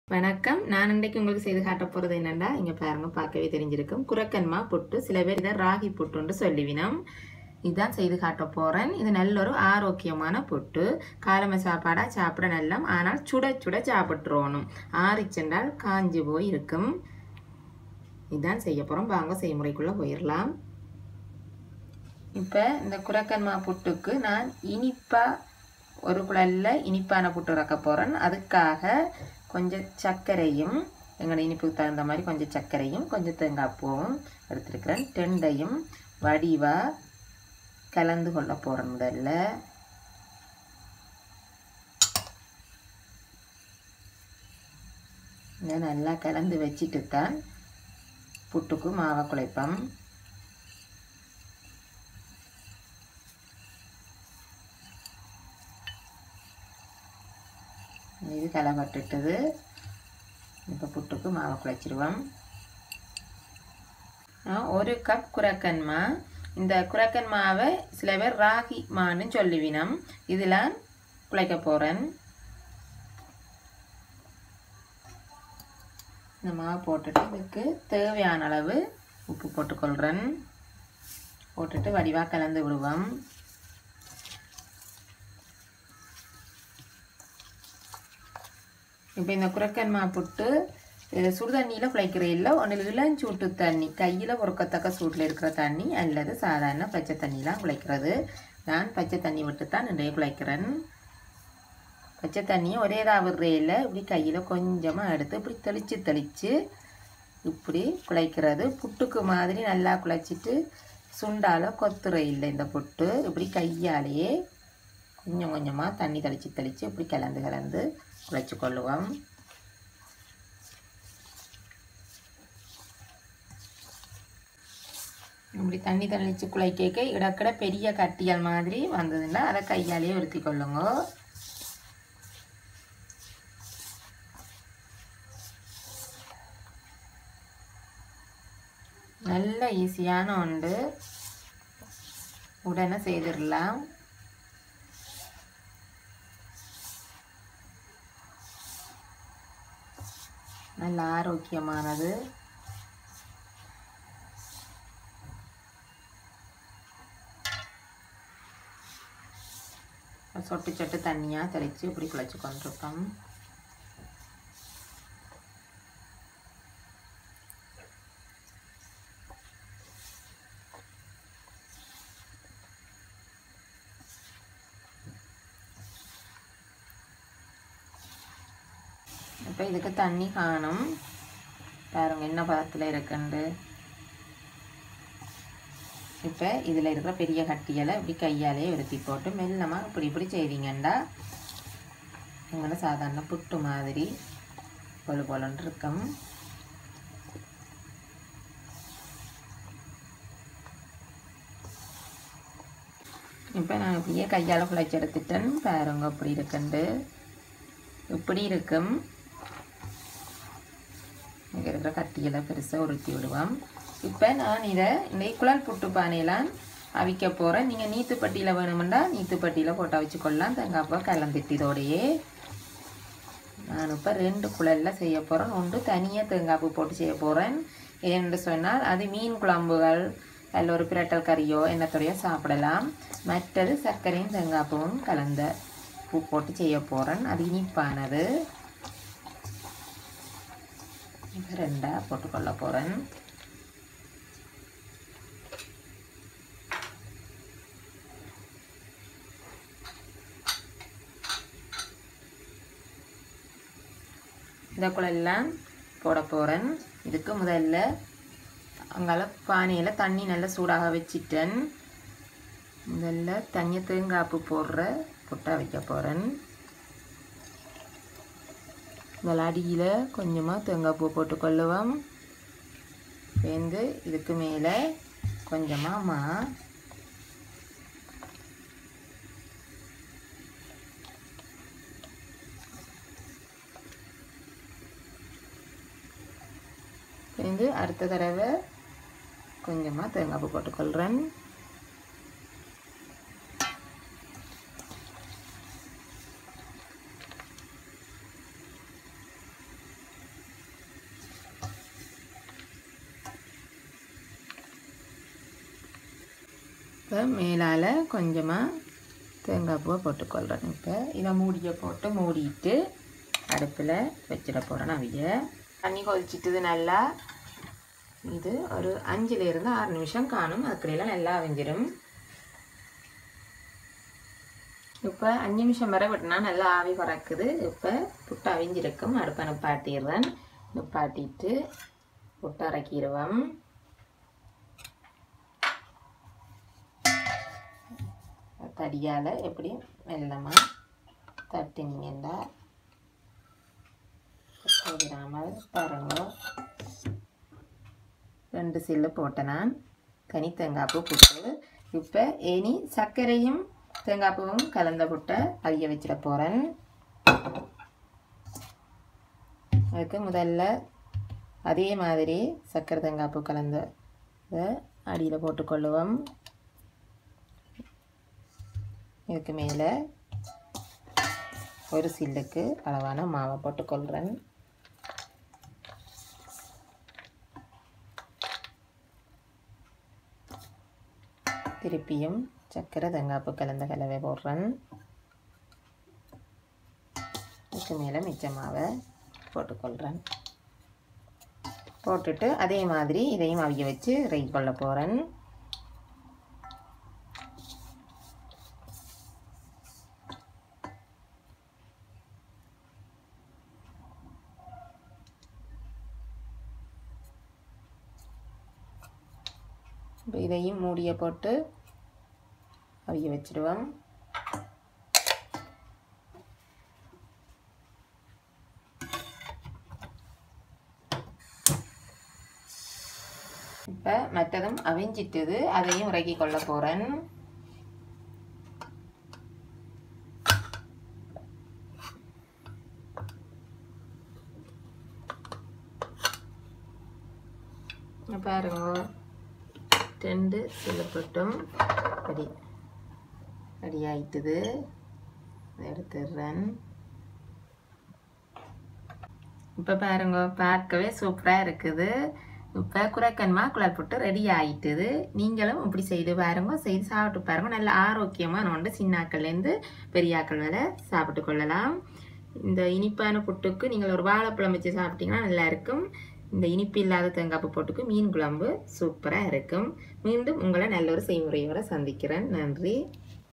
வணக்கம் நான் இன்றைக்கு உங்களுக்கு செய்து காட்ட போகிறது என்னென்னா இங்கே பாருங்க பார்க்கவே தெரிஞ்சிருக்கும் குரக்கன்மா புட்டு சில பேர் இதை ராகி புட்டுன்னு சொல்லிவினோம் இதுதான் செய்து காட்ட போகிறேன் இது நல்ல ஒரு ஆரோக்கியமான புட்டு காலமை சாப்பாடாக சாப்பிட நல்லம் ஆனால் சுட சுட சாப்பிட்றோணும் ஆறிச்சென்றால் காஞ்சி போய் இருக்கும் இதுதான் செய்ய போகிறோம் வாங்க செய்முறைக்குள்ளே போயிடலாம் இப்போ இந்த குரக்கன்மா புட்டுக்கு நான் இனிப்பாக ஒரு குழலில் இனிப்பான புட்டு இறக்க போகிறேன் அதுக்காக கொஞ்சம் சர்க்கரையும் எங்களோட இனிப்புக்கு தகுந்த மாதிரி கொஞ்சம் சர்க்கரையும் கொஞ்சம் தேங்காய் பூவும் எடுத்துருக்கிறேன் ரெண்டையும் வடிவாக கலந்து கொள்ள போகிறேன் முதல்ல இதை நல்லா கலந்து வச்சுட்டு தான் புட்டுக்கு மாவை குழைப்போம் இது களைப்பட்டுட்டது இப்போ புட்டுக்கு மாவை குழைச்சிருவோம் ஒரு கப் குரக்கன் மா இந்த குரக்கன் மாவை சில பேர் ராகி மான்னு சொல்லுவினம் இதில் குழைக்க போகிறேன் இந்த மாவு போட்டுட்டு இதுக்கு தேவையான அளவு உப்பு போட்டுக்கொள்கிறேன் போட்டுட்டு வடிவாக கலந்து விடுவோம் இப்போ இந்த குரக்கன்மா புட்டு சுடுதண்ணியில் குழைக்கிற இல்லை ஒன்றில் இளஞ்சூட்டு தண்ணி கையில் பொறுக்கத்தக்க சூட்டில் இருக்கிற தண்ணி அல்லது சாதாரண பச்சை தண்ணிலாம் குழைக்கிறது நான் பச்சை தண்ணி விட்டு தான் நிறைய குழைக்கிறேன் பச்சை தண்ணியை ஒரே தான் விடுறையில் இப்படி கையில் கொஞ்சமாக எடுத்து இப்படி தெளித்து தெளித்து இப்படி குழைக்கிறது புட்டுக்கு மாதிரி நல்லா குழைச்சிட்டு சுண்டால் கொத்துற இல்லை இந்த புட்டு இப்படி கையாலேயே கொஞ்சம் கொஞ்சமாக தண்ணி தெளித்து தெளித்து இப்படி கலந்து கலந்து குழைச்சி கொள்ளுவோம் இப்படி தண்ணி தெளித்து குழைக்க இடக்கிட பெரிய கட்டியல் மாதிரி வந்ததுன்னா அதை கையாலேயே உறுத்தி கொள்ளுங்க நல்ல ஈஸியான உண்டு உடனே செய்திடலாம் நல்ல ஆரோக்கியமானது சொட்டு சொட்டு தண்ணியாக தெளித்து இப்படி குழைச்சி கொண்டிருப்போம் இப்போ இதுக்கு தண்ணி காணும் பாருங்க என்ன பதத்தில் இருக்குண்டு இப்போ இதில் இருக்கிற பெரிய கட்டியலை இப்படி கையாலே உருத்தி போட்டு மெல்லமாக இப்படி இப்படி செய்தீங்கண்டா உங்களை சாதாரண புட்டு மாதிரி பொழு பொலன்னு இருக்கும் இப்போ நான் இப்படியே கையால் குழைச்சி எடுத்துட்டேன் பாருங்க இப்படி இருக்குண்டு இப்படி இருக்கும் இங்கே இருக்கிற கட்டியெல்லாம் பெருசாக உருட்டி விடுவோம் இப்போ நான் இதை இந்த குழல் புட்டு பானையெல்லாம் அவிக்க போகிறேன் நீங்கள் நீத்துப்பட்டியில் வேணுமெண்டா நீத்துப்பட்டியில் போட்டு அவிச்சுக்கொள்ளலாம் தேங்காய்ப்பா கலந்துட்டு இதோடையே நான் இப்போ ரெண்டு குழலில் செய்ய போகிறேன் ஒன்று தனியாக தேங்காய்ப்பு போட்டு செய்ய போகிறேன் ஏன்னு சொன்னால் அது மீன் குழம்புகள் அதில் ஒரு பிரட்டல் கறியோ என்னத்தோடையோ சாப்பிடலாம் மற்றது சர்க்கரையும் தேங்காய்ப்பூவும் கலந்த பூ போட்டு செய்ய போகிறேன் அது இனிப்பானது ரெண்டாக போட்டுக்கொள்ள போகிறேன் இந்த குழல்லாம் போட போகிறேன் இதுக்கு முதல்ல அங்கால பானையில் தண்ணி நல்லா சூடாக வச்சிட்டேன் முதல்ல தண்ணி தேங்காய்ப்பு போடுற புட்டா வைக்க போகிறேன் இந்த அடியில் கொஞ்சமாக தேங்காய் பூ போட்டு கொள்ளுவோம் சேர்ந்து இதுக்கு மேலே கொஞ்சமாக மா சேர்ந்து அடுத்த தடவை கொஞ்சமாக தேங்காய் பூ போட்டுக்கொள்கிறேன் இப்போ மேலால் கொஞ்சமாக தேங்காய் பூவை போட்டுக்கொள்கிறேன் இப்போ இதை மூடியை போட்டு மூடிட்டு அடுப்பில் வச்சிட போகிறேன் அவிய தண்ணி கொதிச்சிட்டுது நல்லா இது ஒரு அஞ்சுலேருந்து ஆறு நிமிஷம் காணும் அதுக்கடையில் நல்லா அவிஞ்சிடும் இப்போ அஞ்சு நிமிஷம் வரை விட்டுனா நல்லா ஆவி பறக்குது இப்போ புட்டு அவிஞ்சிருக்கும் அடுப்பை நிப்பாட்டிடுறேன் நிப்பாட்டிட்டு புட்டு அரைக்கிடுவோம் தடியால் எப்படி மெல்லமாக தட்டினீங்கன்னா போதிடாமல் பாருங்க ரெண்டு சில்லு போட்டேன் நான் தனி தேங்காய் பூ புட்டு இப்போ இனி சர்க்கரையும் தேங்காய் பூவும் கலந்த புட்டை அவிய வச்சிட போகிறேன் அதுக்கு முதல்ல அதே மாதிரி சர்க்கரை தேங்காய் பூ கலந்த இதை அடியில் போட்டுக்கொள்ளுவோம் இதுக்கு மேலே ஒரு சில்லுக்கு அளவான மாவை போட்டுக்கொள்கிறேன் திருப்பியும் சர்க்கரை தேங்காய்ப்பு கலந்த கலவை போடுறேன் இதுக்கு மேலே மிச்ச மாவை போட்டுக்கொள்கிறேன் போட்டுட்டு அதே மாதிரி இதையும் அவிய வச்சு ரெடி கொள்ள போகிறேன் இப்போ இதையும் மூடிய போட்டு அவிய வச்சிடுவோம் இப்போ மற்றதும் அவிஞ்சிட்டுது அதையும் இறக்கி கொள்ள போகிறேன் பாருங்க ரெண்டு சிலப்பட்டும் ரெடி ரெடி ஆயிட்டுது எடுத்துடுறேன் இப்போ பாருங்க பார்க்கவே சூப்பராக இருக்குது இப்போ குறைக்கன்மா குழல் போட்டு ரெடி ஆயிட்டுது நீங்களும் இப்படி செய்து பாருங்க செய்து சாப்பிட்டு பாருங்க நல்ல ஆரோக்கியமாக நோண்டு சின்னாக்கள்லேருந்து பெரியாக்கள் வரை சாப்பிட்டு கொள்ளலாம் இந்த இனிப்பான புட்டுக்கு நீங்கள் ஒரு வாழைப்பழம் வச்சு சாப்பிட்டீங்கன்னா நல்லா இருக்கும் இந்த இனிப்பு இல்லாத தேங்காய் போட்டுக்கு மீன் குழம்பு சூப்பராக இருக்கும் மீண்டும் உங்களை நல்ல ஒரு செய்முறையோடு சந்திக்கிறேன் நன்றி